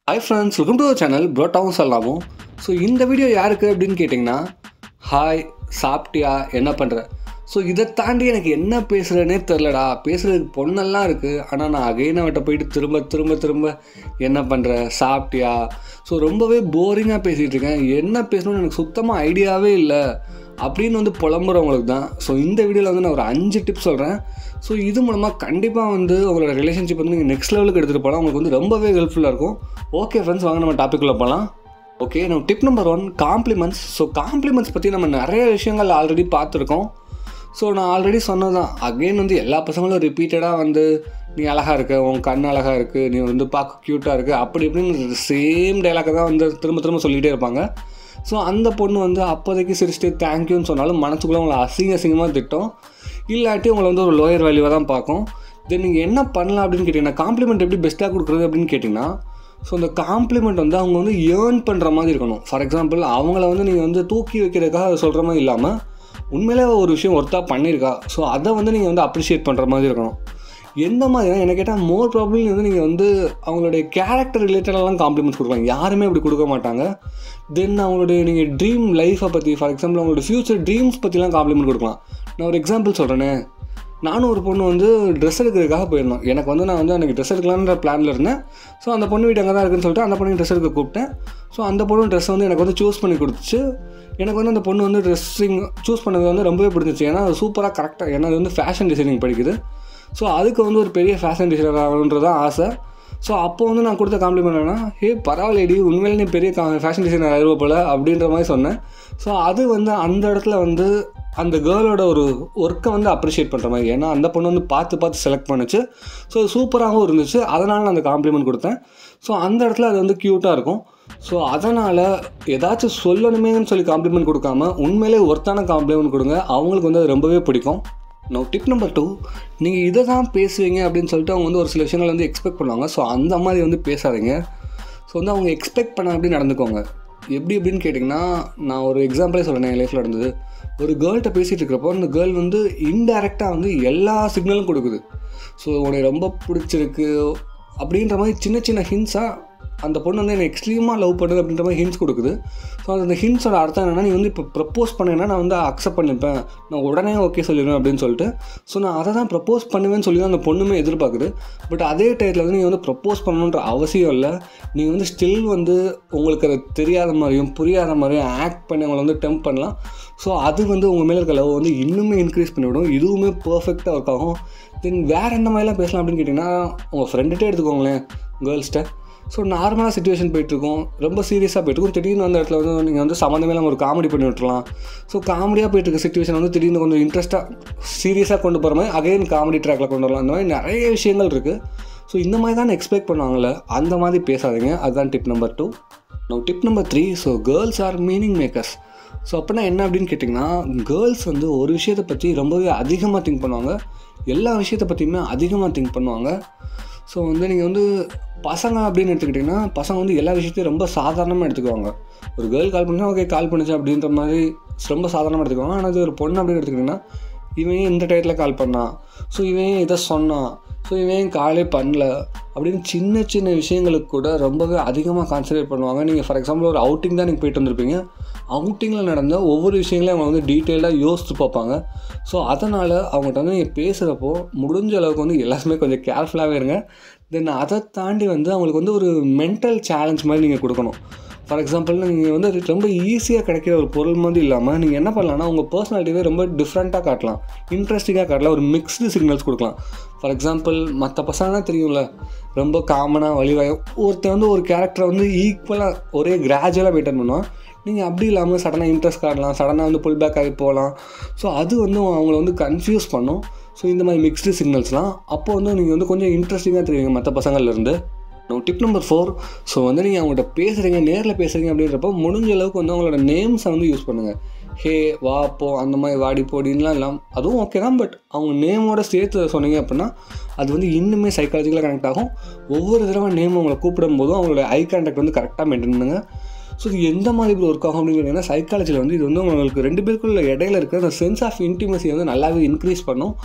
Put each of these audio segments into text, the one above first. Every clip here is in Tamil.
hi friends welcome to channel ப்ரோட்டாவும் சொல்லலாமும் ஸோ இந்த வீடியோ யாருக்கு அப்படின்னு கேட்டிங்கன்னா ஹாய் சாப்பிட்டியா என்ன பண்ணுற ஸோ இதை தாண்டி எனக்கு என்ன பேசுகிறேனே தெரிலடா பேசுகிறதுக்கு பொண்ணெல்லாம் இருக்குது ஆனால் நான் அகைனை விட்ட போயிட்டு திரும்ப திரும்ப திரும்ப என்ன பண்ணுற சாப்பிட்டியா ஸோ ரொம்பவே போரிங்காக பேசிகிட்டு இருக்கேன் என்ன பேசணும்னு எனக்கு சுத்தமாக ஐடியாவே இல்லை அப்படின்னு வந்து புலம்புறவங்களுக்கு தான் ஸோ இந்த வீடியோவில் வந்து நான் ஒரு அஞ்சு டிப்ஸ் சொல்கிறேன் ஸோ இது மூலமாக கண்டிப்பாக வந்து உங்களோட ரிலேஷன்ஷிப் வந்து நீங்கள் நெக்ஸ்ட் லெவலுக்கு எடுத்துகிட்டு போகலாம் உங்களுக்கு வந்து ரொம்பவே ஹெல்ப்ஃபுல்லாக இருக்கும் ஓகே ஃப்ரெண்ட்ஸ் வாங்க நம்ம டாப்பிக்குள்ளே போகலாம் ஓகே நம்ம tip number one compliments so compliments பற்றி நம்ம நிறைய விஷயங்கள் ஆல்ரெடி பார்த்துருக்கோம் ஸோ நான் ஆல்ரெடி சொன்னதான் அகெயின் வந்து எல்லா பசங்களும் ரிப்பீட்டடாக வந்து நீ அழகாக இருக்க உன் கண் அழகாக இருக்குது நீ வந்து பார்க்க க்யூட்டாக இருக்குது அப்படி இப்படின்னு சேம் டைலாக்கை தான் வந்து திரும்ப திரும்ப சொல்லிகிட்டே இருப்பாங்க ஸோ அந்த பொண்ணு வந்து அப்போதைக்கு சிரிச்சிட்டு தேங்க்யூன்னு சொன்னாலும் மனசுக்குள்ளே உங்களை அசிங்க அசிங்கமாக திட்டம் இல்லாட்டி உங்களை வந்து ஒரு லோயர் வேல்யூவாக தான் பார்க்கும் தென் நீங்கள் என்ன பண்ணலாம் அப்படின்னு கேட்டிங்கன்னா காம்ப்ளிமெண்ட் எப்படி பெஸ்ட்டாக கொடுக்குறது அப்படின்னு கேட்டிங்கன்னா ஸோ அந்த காம்ப்ளிமெண்ட் வந்து அவங்க வந்து ஏர்ன் பண்ணுற மாதிரி இருக்கணும் ஃபார் எக்ஸாம்பிள் அவங்கள வந்து நீங்கள் வந்து தூக்கி வைக்கிறதுக்காக சொல்கிற மாதிரி இல்லாமல் உண்மையிலே ஒரு விஷயம் ஒர்த்தாக பண்ணியிருக்கா ஸோ அதை வந்து நீங்கள் வந்து அப்ரிஷியேட் பண்ணுற மாதிரி இருக்கணும் எந்த மாதிரினா என்ன கேட்டால் மோர் ப்ராப்ளம் வந்து நீங்கள் வந்து அவங்களுடைய கேரக்டர் ரிலேட்டடெல்லாம் காம்ப்ளிமெண்ட்ஸ் கொடுக்கலாம் யாருமே அப்படி கொடுக்க மாட்டாங்க தென் அவங்களுடைய நீங்கள் ட்ரீம் லைஃப்பை பற்றி ஃபார் எக்ஸாம்பிள் அவங்களோட ஃப்யூச்சர் ட்ரீம்ஸ் பற்றிலாம் காம்ப்ளிமெண்ட் கொடுக்கலாம் நான் ஒரு எக்ஸாம்பிள் சொல்கிறேனே நானும் ஒரு பொண்ணு வந்து ட்ரெஸ் எடுக்கிறதுக்காக போயிருந்தோம் எனக்கு வந்து நான் வந்து எனக்கு ட்ரெஸ் எடுக்கலான்ற பிளானில் இருந்தேன் ஸோ அந்த பொண்ணு வீட்டு அங்கே தான் இருக்குன்னு சொல்லிட்டு அந்த பொண்ணு ட்ரெஸ் எடுக்க கூப்பிட்டேன் ஸோ அந்த பொண்ணு ட்ரெஸ் வந்து எனக்கு வந்து சூஸ் பண்ணி கொடுத்துச்சு எனக்கு வந்து அந்த பொண்ணு வந்து ட்ரெஸ்ஸிங் சூஸ் பண்ணது வந்து ரொம்பவே பிடிச்சிச்சு ஏன்னா அது சூப்பராக கரெக்டாக ஏன்னா அது வந்து ஃபேஷன் டிசைனிங் படிக்குது ஸோ அதுக்கு வந்து ஒரு பெரிய ஃபேஷன் டிசைனர் ஆகணுன்றது தான் ஆசை ஸோ அப்போ வந்து நான் கொடுத்த காம்ப்ளிமெண்ட் என்னன்னா ஹே பரவாயில்லடி உண்மையிலே நீ பெரிய கா ஃபேஷன் டிசைனர் ஆயிடுவ போல் அப்படின்ற மாதிரி சொன்னேன் ஸோ அது வந்து அந்த இடத்துல வந்து அந்த கேர்ளோட ஒரு ஒர்க்கை வந்து அப்ரிஷியேட் பண்ணுற மாதிரி ஏன்னா அந்த பொண்ணு வந்து பார்த்து பார்த்து செலக்ட் பண்ணுச்சு ஸோ சூப்பராகவும் இருந்துச்சு அதனால் நான் அந்த காம்ப்ளிமெண்ட் கொடுத்தேன் ஸோ அந்த இடத்துல அது வந்து க்யூட்டாக இருக்கும் ஸோ அதனால் ஏதாச்சும் சொல்லணுமேன்னு சொல்லி காம்ப்ளிமெண்ட் கொடுக்காம உண்மையிலே ஒர்த்தான காம்ப்ளிமெண்ட் கொடுங்க அவங்களுக்கு வந்து அது ரொம்பவே பிடிக்கும் நோ டிப் நம்பர் டூ நீங்கள் இதை தான் பேசுவீங்க அப்படின்னு சொல்லிட்டு அவங்க வந்து ஒரு சில விஷயங்கள் வந்து எக்ஸ்பெக்ட் பண்ணுவாங்க ஸோ அந்த மாதிரி வந்து பேசாதீங்க ஸோ வந்து அவங்க எக்ஸ்பெக்ட் பண்ண அப்படி நடந்துக்கோங்க எப்படி எப்படின்னு கேட்டிங்கன்னா நான் ஒரு எக்ஸாம்பிளே சொல்கிறேன் என் லைஃப்பில் நடந்தது ஒரு கேர்ள்கிட்ட பேசிகிட்டு இருக்கிறப்போ அந்த கேர்ள் வந்து இன்டெரக்டாக வந்து எல்லா சிக்னலும் கொடுக்குது ஸோ உனக்கு ரொம்ப பிடிச்சிருக்கு அப்படின்ற மாதிரி சின்ன சின்ன ஹின்ஸாக அந்த பொண்ணு வந்து என்னை எக்ஸ்ட்ரீமாக லவ் பண்ணுது அப்படின்ற மாதிரி ஹின்ஸ் கொடுக்குது ஸோ அந்த ஹின்ஸோட அர்த்தம் என்னென்னா நீ வந்து இப்போ ப்ரப்போஸ் பண்ணேன்னா நான் வந்து அக்செப்ட் பண்ணிப்பேன் நான் உடனே ஓகே சொல்லிடுவேன் அப்படின்னு சொல்லிட்டு ஸோ நான் அதை தான் ப்ரப்போஸ் பண்ணுவேன்னு சொல்லி தான் அந்த பொண்ணுமே எதிர்பார்க்குது பட் அதே டயத்தில் வந்து நீங்கள் வந்து ப்ரப்போஸ் பண்ணணுன்ற அவசியம் இல்லை நீங்கள் வந்து ஸ்டில் வந்து உங்களுக்கு அது தெரியாத மாதிரியும் புரியாத மாதிரியும் ஆக்ட் பண்ணி அவங்களை வந்து டெம்ப் பண்ணலாம் ஸோ அது வந்து உங்கள் மேலே இருக்க லவ் வந்து இன்னுமே இன்க்ரீஸ் பண்ணிவிடும் இதுவுமே பர்ஃபெக்டாக ஒர்க் ஆகும் தென் வேறு எந்த மாதிரிலாம் பேசலாம் அப்படின்னு கேட்டிங்கன்னா உங்கள் ஃப்ரெண்டுகிட்டே எடுத்துக்கோங்களேன் கேர்ள்ஸ்கிட்ட ஸோ நார்மலாக சுச்சுவேஷன் போயிட்டுருக்கும் ரொம்ப சீரியஸாக போயிட்டுருக்கும் திடீர்னு அந்த இடத்துல வந்து நீங்கள் வந்து சம்மந்தமே இல்லாமல் ஒரு காமெடி பண்ணி விட்டுறலாம் ஸோ காமெடியாக போயிட்டு இருக்க சுச்சுவேஷன் வந்து திடீர்னு கொஞ்சம் இன்ட்ரெஸ்ட்டாக சீரியஸாக கொண்டு போகிற மாதிரி அகைன் காமெடி ட்ராக்கில் கொண்டு வரலாம் அந்த மாதிரி நிறைய விஷயங்கள் இருக்குது ஸோ இந்த மாதிரி தான் எக்ஸ்பெக்ட் பண்ணுவாங்கள்ல அந்த மாதிரி பேசாதீங்க அதுதான் tip number two no tip number three so girls are meaning makers so அப்படின்னா என்ன அப்படின்னு கேட்டிங்கன்னா கேர்ள்ஸ் வந்து ஒரு விஷயத்தை பற்றி ரொம்பவே அதிகமாக திங்க் பண்ணுவாங்க எல்லா விஷயத்தை பற்றியுமே அதிகமாக திங்க் பண்ணுவாங்க ஸோ வந்து நீங்கள் வந்து பசங்க அப்படின்னு எடுத்துக்கிட்டிங்கன்னா பசங்க வந்து எல்லா விஷயத்தையும் ரொம்ப சாதாரணமாக எடுத்துக்குவாங்க ஒரு கேர்ள் கால் பண்ணால் ஓகே கால் பண்ணுச்சு அப்படின்ற மாதிரி ரொம்ப சாதாரணமாக எடுத்துக்குவாங்க ஆனால் அது ஒரு பொண்ணு அப்படின்னு எடுத்துக்கிட்டிங்கன்னா இவன் இந்த டயத்தில் கால் பண்ணான் ஸோ இவன் இதை சொன்னான் ஸோ இவன் காலே பண்ணல அப்படின்னு சின்ன சின்ன விஷயங்களுக்கு கூட ரொம்பவே அதிகமாக கான்சன்ட்ரேட் பண்ணுவாங்க நீங்கள் ஃபார் எக்ஸாம்பிள் ஒரு அவுட்டிங் தான் நீங்கள் போயிட்டு வந்திருப்பீங்க அவுட்டிங்கில் நடந்த ஒவ்வொரு விஷயங்களையும் அவங்க வந்து டீட்டெயிலாக யோசித்து பார்ப்பாங்க ஸோ அதனால் அவங்கள்ட்ட வந்து நீங்கள் பேசுகிறப்போ முடிஞ்ச அளவுக்கு வந்து எல்லாருமே கொஞ்சம் கேர்ஃபுல்லாகவே இருங்க தென் அதை தாண்டி வந்து அவங்களுக்கு வந்து ஒரு மென்டல் சேலஞ்ச் மாதிரி நீங்கள் கொடுக்கணும் ஃபார் எக்ஸாம்பிள் நீங்கள் வந்து ரொம்ப ஈஸியாக கிடைக்கிற ஒரு பொருள் மாதிரி இல்லாமல் நீங்கள் என்ன பண்ணலாம்னா உங்கள் பர்சனாலிட்டியே ரொம்ப டிஃப்ரெண்ட்டாக காட்டலாம் இன்ட்ரெஸ்டிங்காக காட்டலாம் ஒரு மிக்ஸ்டு சிக்னல்ஸ் கொடுக்கலாம் ஃபார் எக்ஸாம்பிள் மற்ற பசங்கன்னா தெரியும்ல ரொம்ப காமனாக வழிவாயம் ஒருத்தர் வந்து ஒரு கேரக்டரை வந்து ஈக்குவலாக ஒரே கிராஜுவலாக மெயின்டைன் பண்ணுவான் நீங்கள் அப்படி இல்லாமல் சடனாக இன்ட்ரெஸ்ட் காட்டலாம் சடனாக வந்து புல் பேக் ஆகி போகலாம் ஸோ அது வந்து அவங்கள வந்து கன்ஃபியூஸ் பண்ணும் ஸோ இந்த மாதிரி மிக்ஸ்டு சிக்னல்ஸ்லாம் அப்போ வந்து நீங்கள் வந்து கொஞ்சம் இன்ட்ரெஸ்டிங்காக தெரியுங்க மற்ற பசங்கள்லேருந்து டிப் நம்பர் ஃபோர் ஸோ வந்து நீங்கள் அவங்கள்ட்ட பேசுகிறீங்க நேரில் பேசுகிறீங்க அப்படின்றப்போ முடிஞ்ச அளவுக்கு வந்து அவங்களோட நேம்ஸை வந்து யூஸ் பண்ணுங்கள் ஹே வா போ அந்த மாதிரி வாடி போடின்லாம் இல்லாம் அதுவும் ஓகே தான் பட் அவங்க நேமோட சேர்த்து சொன்னீங்க அப்படின்னா அது வந்து இன்னுமே சைக்காலஜிக்கலாக கனெக்ட் ஆகும் ஒவ்வொரு தடவை நேம் அவங்கள கூப்பிடும் போதும் அவங்களோட ஐ கான்டாக்ட் வந்து கரெக்டாக மெயின்டைன் பண்ணுங்கள் ஸோ இது எந்த மாதிரி இப்படி ஒர்க் ஆகும் அப்படின்னு கேட்டிங்கன்னா சைக்காலஜியில் வந்து இது வந்து உங்களுக்கு ரெண்டு பேருக்குள்ள இடையில இருக்கிற அந்த சென்ஸ் ஆஃப் இன்டிமசி வந்து நல்லாவே இன்க்ரீஸ் பண்ணும்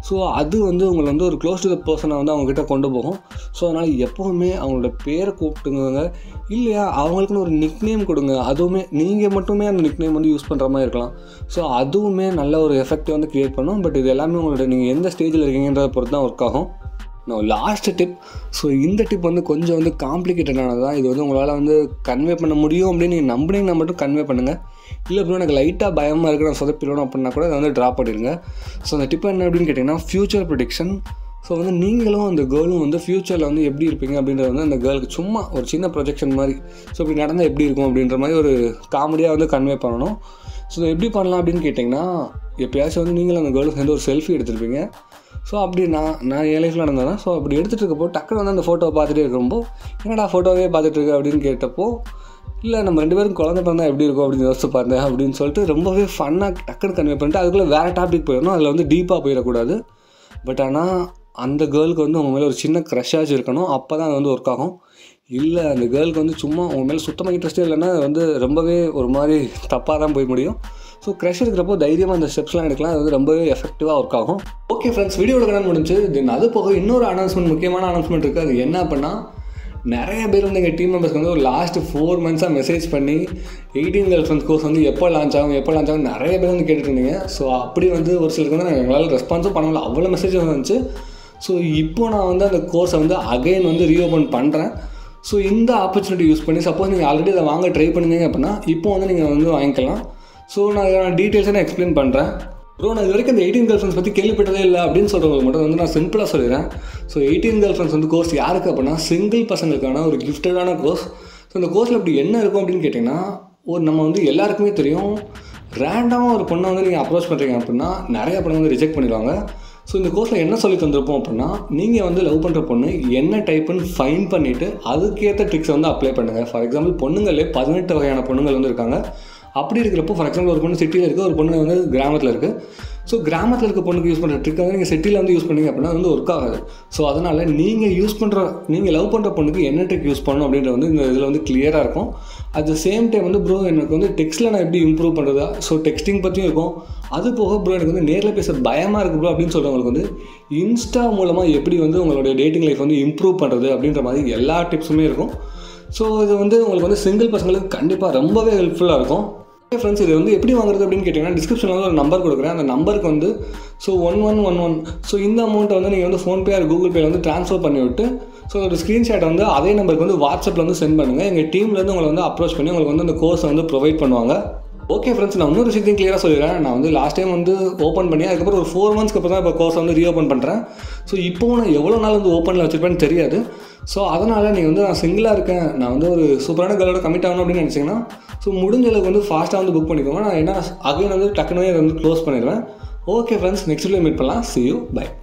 ஸோ அது வந்து உங்களை வந்து ஒரு க்ளோஸ் டு த பர்சனை வந்து அவங்கக்கிட்ட கொண்டு போகும் ஸோ அதனால் எப்போவுமே அவங்களோட பேரை கூப்பிட்டுங்க இல்லையா அவங்களுக்குன்னு ஒரு நிக் நேம் கொடுங்க அதுவுமே நீங்கள் மட்டுமே அந்த நிக் நேம் வந்து யூஸ் பண்ணுற மாதிரி இருக்கலாம் ஸோ அதுவுமே நல்ல ஒரு எஃபெக்ட் வந்து க்ரியேட் பண்ணும் பட் இது எல்லாமே உங்களோட நீங்கள் எந்த ஸ்டேஜில் இருக்கீங்கன்றத பொறுத்து தான் ஒர்க் ஆகும் நான் லாஸ்ட் டிப் ஸோ இந்த டிப் வந்து கொஞ்சம் வந்து காம்ப்ளிகேட்டடானது தான் இது வந்து உங்களால் வந்து கன்வே பண்ண முடியும் அப்படின்னு நீங்கள் நம்பினீங்கன்னா மட்டும் கன்வே பண்ணுங்கள் இல்லை ப்ரோ எனக்கு லைட்டாக பயமாக இருக்குது நான் சொதப்பிடணும் அப்படின்னா கூட அதை வந்து ட்ராப் பண்ணிடுங்க ஸோ அந்த டிப் என்ன அப்படின்னு கேட்டிங்கன்னா ஃப்யூச்சர் ப்ரொடிக்ஷன் ஸோ வந்து நீங்களும் அந்த கேர்ளும் வந்து ஃப்யூச்சரில் வந்து எப்படி இருப்பீங்க அப்படின்றது வந்து அந்த கேர்ளுக்கு சும்மா ஒரு சின்ன ப்ரொஜெக்ஷன் மாதிரி ஸோ இப்படி நடந்தால் எப்படி இருக்கும் அப்படின்ற மாதிரி ஒரு காமெடியாக வந்து கன்வே பண்ணணும் ஸோ எப்படி பண்ணலாம் அப்படின்னு கேட்டிங்கன்னா எப்பயாச்சும் வந்து நீங்களும் அந்த கேர்ளுக்கு சேர்ந்து ஒரு செல்ஃபி எடுத்திருப்பீங்க ஸோ அப்படி நான் நான் என் லைஃப்பில் நடந்தேன் ஸோ அப்படி எடுத்துகிட்டு இருக்கப்போ டக்குனு வந்து அந்த ஃபோட்டோவை பார்த்துட்டே இருக்கும்போ என்னடா ஃபோட்டோவே பார்த்துட்டு இருக்கு அப்படின்னு கேட்டப்போ இல்லை நம்ம ரெண்டு பேரும் குழந்தை பிறந்தா எப்படி இருக்கும் அப்படின்னு யோசிச்சு பாருங்க அப்படின்னு சொல்லிட்டு ரொம்பவே ஃபன்னாக டக்குனு கன்வே பண்ணிட்டு அதுக்குள்ளே வேறு டாபிக் போயிடணும் அதில் வந்து டீப்பாக போயிடக்கூடாது பட் ஆனால் அந்த கேர்ளுக்கு வந்து உங்கள் மேலே ஒரு சின்ன க்ரஷாச்சும் இருக்கணும் அப்போ தான் அது வந்து ஒர்க் ஆகும் இல்லை அந்த கேர்ளுக்கு வந்து சும்மா உங்கள் மேலே சுத்தமாக இன்ட்ரெஸ்டே இல்லைன்னா அது வந்து ரொம்பவே ஒரு மாதிரி தப்பாக தான் போய் முடியும் ஸோ க்ரஷ் இருக்கிறப்போ தைரியமாக அந்த ஸ்டெப்ஸ்லாம் எடுக்கலாம் அது வந்து ரொம்பவே எஃபெக்டிவாக ஒர்க் ஆகும் ஓகே ஃப்ரெண்ட்ஸ் வீடியோட கடன் முடிஞ்சு தென் அது போக இன்னொரு அனௌன்ஸ்மெண்ட் முக்கியமான அனௌன்ஸ்மெண்ட் இருக்குது அது என்ன பண்ணால் நிறைய பேர் வந்து எங்கள் டீம் மெம்பர்ஸ்க்கு வந்து ஒரு லாஸ்ட் ஃபோர் மந்த்ஸாக மெசேஜ் பண்ணி எயிட்டீன் கேர்ள் ஃப்ரெண்ட்ஸ் கோர்ஸ் வந்து எப்போ லான்ச் ஆகும் எப்போ லான்ச் ஆகும் நிறைய பேர் வந்து கேட்டுட்டு இருந்தீங்க ஸோ அப்படி வந்து ஒரு சிலருக்கு வந்து நாங்கள் எங்களால் ரெஸ்பான்ஸும் பண்ண முடியல அவ்வளோ மெசேஜ் வந்துச்சு ஸோ இப்போ நான் வந்து அந்த கோர்ஸை வந்து அகைன் வந்து ரீஓப்பன் பண்ணுறேன் ஸோ இந்த ஆப்பர்ச்சுனிட்டி யூஸ் பண்ணி சப்போஸ் நீங்கள் ஆல்ரெடி அதை வாங்க ட்ரை பண்ணுங்க அப்படின்னா இப்போ வந்து நீங்கள் வந்து வாங்கிக்கலாம் ஸோ நான் நான் டீட்டெயில்ஸாக நான் எக்ஸ்பிளைன் பண்ணுறேன் ப்ரோ நான் இது வரைக்கும் இந்த எயிட்டீன் கேர்ள் ஃப்ரெண்ட்ஸ் பற்றி கேள்விப்பட்டதே இல்லை அப்படின்னு சொல்கிறவங்களுக்கு மட்டும் வந்து நான் சிம்பிளாக சொல்லிடுறேன் ஸோ எயிட்டீன் கேர்ள் ஃப்ரெண்ட்ஸ் வந்து கோர்ஸ் யாருக்கு அப்படின்னா சிங்கிள் பசங்களுக்கான ஒரு கிஃப்டடான கோர்ஸ் ஸோ இந்த கோர்ஸில் இப்படி என்ன இருக்கும் அப்படின்னு கேட்டிங்கன்னா ஒரு நம்ம வந்து எல்லாருக்குமே தெரியும் ரேண்டமாக ஒரு பொண்ணை வந்து நீங்கள் அப்ரோச் பண்ணுறீங்க அப்படின்னா நிறைய பொண்ணு வந்து ரிஜெக்ட் பண்ணிடுவாங்க ஸோ இந்த கோர்ஸில் என்ன சொல்லி தந்திருப்போம் அப்படின்னா நீங்கள் வந்து லவ் பண்ணுற பொண்ணு என்ன டைப்புன்னு ஃபைன் பண்ணிவிட்டு அதுக்கேற்ற ட்ரிக்ஸை வந்து அப்ளை பண்ணுங்கள் ஃபார் எக்ஸாம்பிள் பொண்ணுங்களே பதினெட்டு வகையான பொண்ணுங்கள் வந்து இருக்காங்க அப்படி இருக்கிறப்போ ஃபார் எக்ஸாம்பிள் ஒரு பொண்ணு சிட்டியில் இருக்குது ஒரு பொண்ணு வந்து கிராமத்தில் இருக்குது ஸோ கிராமத்தில் இருக்க பொண்ணுக்கு யூஸ் பண்ணுற ட்ரிக் வந்து நீங்கள் சிட்டியில் வந்து யூஸ் பண்ணீங்க அப்படின்னா அது வந்து ஒர்க் ஆகாது ஸோ அதனால் நீங்கள் யூஸ் பண்ணுற நீங்கள் லவ் பண்ணுற பொண்ணுக்கு என்ன ட்ரிக் யூஸ் பண்ணணும் அப்படின்றது வந்து இந்த இதில் வந்து கிளியராக இருக்கும் அட் த சேம் டைம் வந்து ப்ரோ எனக்கு வந்து டெக்ஸ்ட்டில் நான் எப்படி இம்ப்ரூவ் பண்ணுறதா ஸோ டெக்ஸ்டிங் பற்றியும் இருக்கும் அது போக ப்ரோ எனக்கு வந்து நேரில் பேச பயமாக இருக்குது ப்ரோ அப்படின்னு சொல்கிறவங்களுக்கு வந்து இன்ஸ்டா மூலமாக எப்படி வந்து உங்களுடைய டேட்டிங் லைஃப் வந்து இம்ப்ரூவ் பண்ணுறது அப்படின்ற மாதிரி எல்லா டிப்ஸுமே இருக்கும் ஸோ இது வந்து உங்களுக்கு வந்து சிங்கிள் பசங்களுக்கு கண்டிப்பாக ரொம்பவே ஹெல்ப்ஃபுல்லாக இருக்கும் ஓகே ஃப்ரெண்ட்ஸ் இது வந்து எப்படி வாங்குறது அப்படின்னு கேட்டிங்கன்னா டிஸ்கிரிப்ஷனில் வந்து ஒரு நம்பர் கொடுக்குறேன் அந்த நம்பருக்கு வந்து so one one one one so இந்த அமௌண்ட்டை வந்து நீங்கள் வந்து ஃபோன்பே ஆர் கூகுள் பேல வந்து ட்ரான்ஸ்ஃபர் பண்ணி விட்டு ஸோ அதோட ஸ்க்ரீன்ஷாட் வந்து அதே நம்பருக்கு வந்து வாட்ஸ்அப்பில் வந்து சென்ட் பண்ணுங்கள் எங்கள் டீம்லேருந்து உங்களை வந்து அப்ரோச் பண்ணி உங்களுக்கு வந்து அந்த கோர்ஸை வந்து ப்ரொவைட் பண்ணுவாங்க ஓகே ஃப்ரெண்ட்ஸ் நான் இன்னொரு விஷயத்தையும் கிளியராக சொல்லிடுறேன் நான் வந்து லாஸ்ட் டைம் வந்து ஓப்பன் பண்ணி அதுக்கப்புறம் ஒரு ஃபோர் மந்த்ஸ்க்கு அப்புறம் தான் இப்போ கோர்ஸ் வந்து ரீஓப்பன் பண்ணுறேன் ஸோ இப்போவும் நான் எவ்வளோ நாள் வந்து ஓப்பனில் வச்சுருப்பேன்னு தெரியாது ஸோ அதனால் நீங்கள் வந்து நான் சிங்கிளாக இருக்கேன் நான் வந்து ஒரு சூப்பரான கேர்ளோட கமிட் ஆகணும் அப்படின்னு நினச்சிங்கன்னா ஸோ முடிஞ்ச அளவுக்கு வந்து ஃபாஸ்ட்டாக வந்து புக் பண்ணிக்கோங்க நான் என்ன அகைன் வந்து டக்குனு அதை வந்து க்ளோஸ் பண்ணிடுவேன் okay friends next video meet பண்ணலாம் சி யூ பை